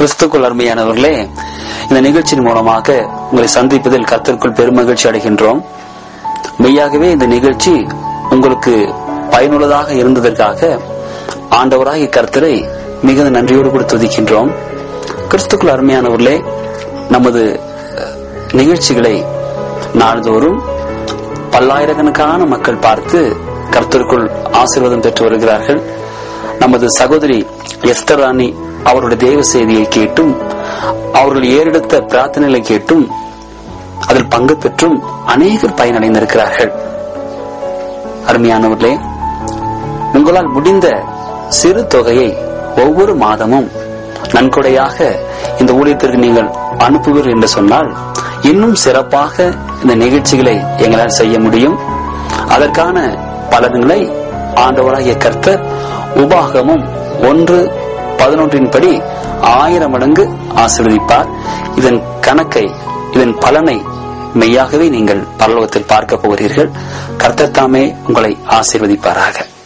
கிறிஸ்துக்குள் அருமையானவர்களே இந்த நிகழ்ச்சியின் மூலமாக உங்களை சந்திப்பதில் கர்த்தருக்குள் பெருமகிழ்ச்சி அடைகின்றோம் மெய்யாகவே இந்த நிகழ்ச்சி உங்களுக்கு பயனுள்ளதாக இருந்ததற்காக ஆண்டவராகிய கர்த்தரை மிகுந்த நன்றியோடு கூட துதிக்கின்றோம் கிறிஸ்துக்குள் அருமையானவர்களே நமது அஹ், நிகழ்ச்சிகளை நாள்தோறும் பல்லாயிரக்கணக்கான மக்கள் பார்த்து கர்த்தருக்குள் ஆசீர்வாதம் பெற்று வருகிறார்கள் நமது சகோதரி எஸ்தர் ராணி அவருடைய தேவ செய்தியை கேட்டும் அவர்கள் ஏறெடுத்த பிரார்த்தனைகளை கேட்டும் அதில் பங்கு பெற்றும் அநேகர் பயனடைந்திருக்கிறார்கள் அருமையானவர்களே உங்களால் முடிந்த சிறு தொகையை ஒவ்வொரு மாதமும் நன்கொடையாக இந்த ஊழியத்திற்கு நீங்கள் அனுப்புவீர்கள் என்று சொன்னால் இன்னும் சிறப்பாக இந்த நிகழ்ச்சிகளை எங்களால் செய்ய முடியும் அதற்கான பலன்களை ஆண்டவராகிய கர்த்தர் உபாகமும் ஒன்று பதினொன்றின் படி ஆயிரம் மடங்கு ஆசீர்வதிப்பார் இதன் கணக்கை இதன் பலனை மெய்யாகவே நீங்கள் பரலோகத்தில் பார்க்க போகிறீர்கள் கர்த்தர் தாமே உங்களை ஆசீர்வதிப்பாராக